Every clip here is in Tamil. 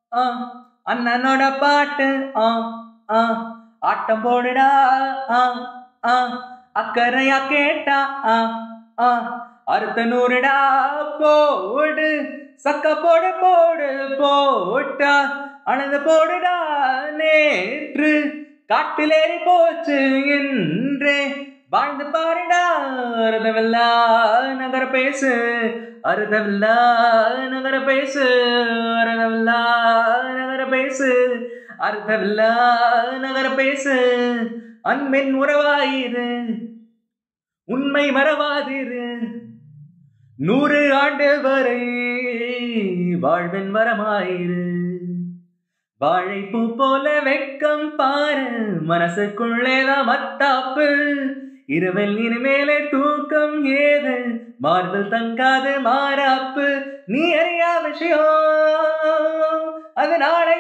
ஆ அண்ணனோட பாட்டு ஆ ஆ ஆட்டம் போடுடா ஆ ஆ அக்கறையா கேட்டா ஆ ஆ அறுத்த நூறுடா போடு சக்க போடு போடு போட்டா அனந்த போடுடா நேற்று காட்டிலேறி போச்சு என்றே வாழ்ந்து பாருடா அறுதவில்லா நகர பேசு அறுதவில்லா நகர பேசு அறுதவில்லா நகர பேசு அறுதவில்லா நகர பேசு அன்பின் உறவாயிரு உண்மை மறவாதிரு நூறு ஆண்டு வரை வாழ்வின் வரமாயிரு வாழைப்பூ போல வெக்கம் பாரு மனசுக்குள்ளேதான் மத்தாப்பு இரவில் இனிமேலே தூக்கம் ஏது மார்பில் தங்காது மாறாப்பு நீ அறியா விஷயம் அது நாளை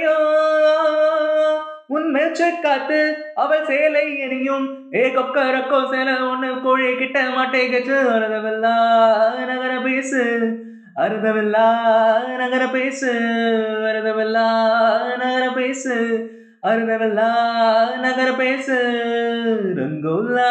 புரியும் உன் மேச்சு காத்து அவள் சேலை எரியும் ஏ கொக்க ரக்கோ சேலை ஒண்ணு கோழி கிட்ட மாட்டேகச்சு அறுதவில்லா நகர பேசு அறுதவில்லா நகர பேசு அறுதவில்லா நகர பேசு அறுதவில்லா நகர பேசு ரங்கோலா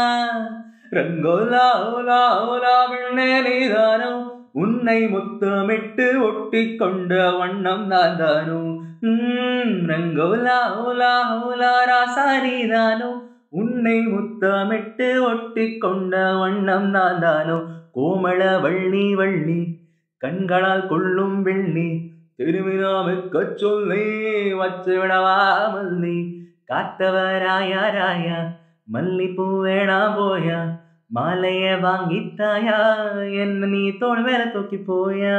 ரங்கோலா ஓலா ஓலா வெண்ணே நீதானோ உன்னை முத்தமிட்டு ஒட்டி கொண்ட வண்ணம் நான் தானோ உம், ரங்கோலா ஓலா ஓலா ராசா நீதானோ உன்னை முத்தமிட்டு ஒட்டி கொண்ட வண்ணம் நான் தானோ கோமள வள்ளி வள்ளி கண்களால் கொள்ளும் வெள்ளி திரும்பினாமுக்க சொல்லி வச்சு விடவா மல்லி காத்தவராயா ராயா மல்லிப்பூ வேணா போயா மாலைய வாங்கித்தாயா என்ன நீ தோள் மேல தூக்கி போயா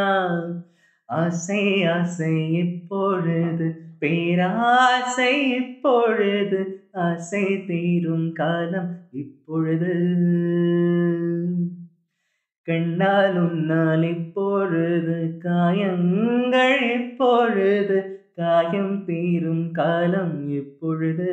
ஆசை ஆசை இப்பொழுது பேராசை இப்பொழுது ஆசை தீரும் காலம் இப்பொழுது கண்ணால் உன்னால் இப்பொழுது காயங்கள் இப்பொழுது காயம் தீரும் காலம் இப்பொழுது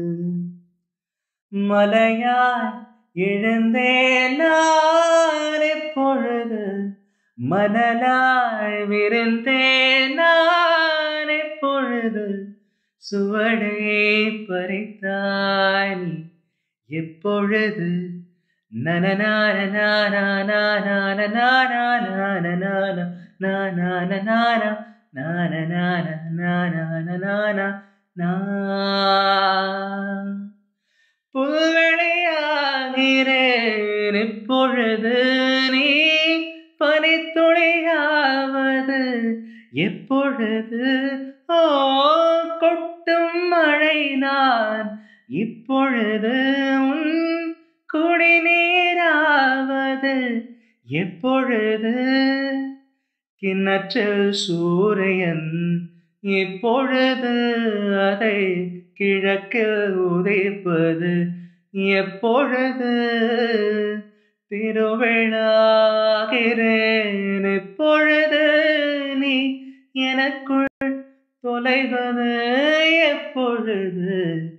மலையாய் எழுந்தேன் நான் இப்பொழுது மணலாய் விருந்தேன் நான் இப்பொழுது சுவடை பறித்தாய் நீ எப்பொழுது புல்வெளியாகிறேன் இப்பொழுது நீ பனித்துளியாவது எப்பொழுது ஓ கொட்டும் மழை நான் இப்பொழுது உன் குடிநீராவது எப்பொழுது கிணற்றில் சூரியன் இப்பொழுது அதை கிழக்கில் உதைப்பது எப்பொழுது திருவிழாகிறேன் எப்பொழுது நீ எனக்குள் தொலைவது எப்பொழுது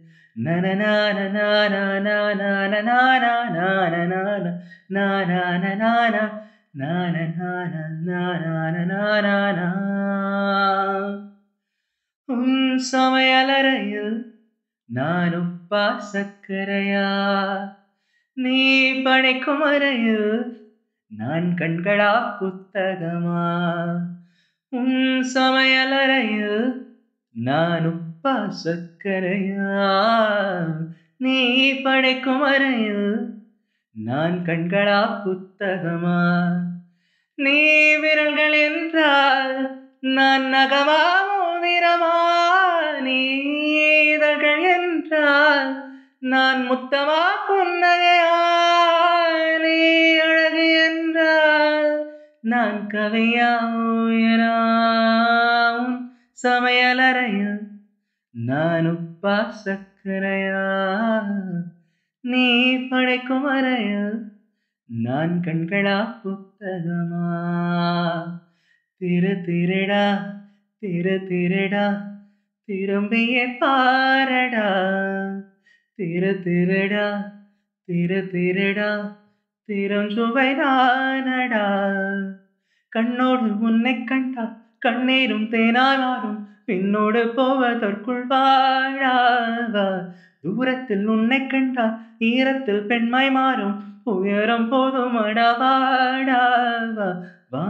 உன் சமையலறையில் நான் உப்பா சக்கரையா நீ படைக்கும் அறையில் நான் கண்களா புத்தகமா உன் சமையலறையில் நான் உப்பா சக்கரையா நீ படைக்கும் அறையில் நான் கண்களா புத்தகமா நீ விரல்கள் என்றால் நான் நகமா மோதிரமா நீ இதழ்கள் என்றால் நான் முத்தமா புன்னகையா நீ அழகு என்றால் நான் கவியா உயரா உன் சமையலறையில் நான் உப்பா சக்கரையா நீ படைக்கும் அறையில் நான் கண்களா புத்தகமா திரு திருடா திரு திருடா திரும்பிய பாரடா திரு திருடா திரு திருடா திறம் சுவை நானடா கண்ணோடு உன்னை கண்டா கண்ணீரும் தேனாய் மாறும் பின்னோடு போவதற்குள் வாழாவா தூரத்தில் உன்னை கண்டால் ஈரத்தில் பெண்மை மாறும் உயரம் போதும் அடவாடாவா வா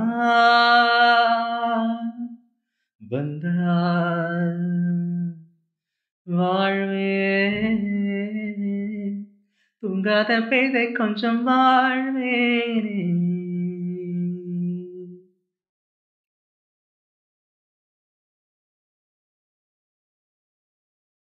வந்தா வாழ்வே தூங்காத பேதை கொஞ்சம் வாழ்வேனே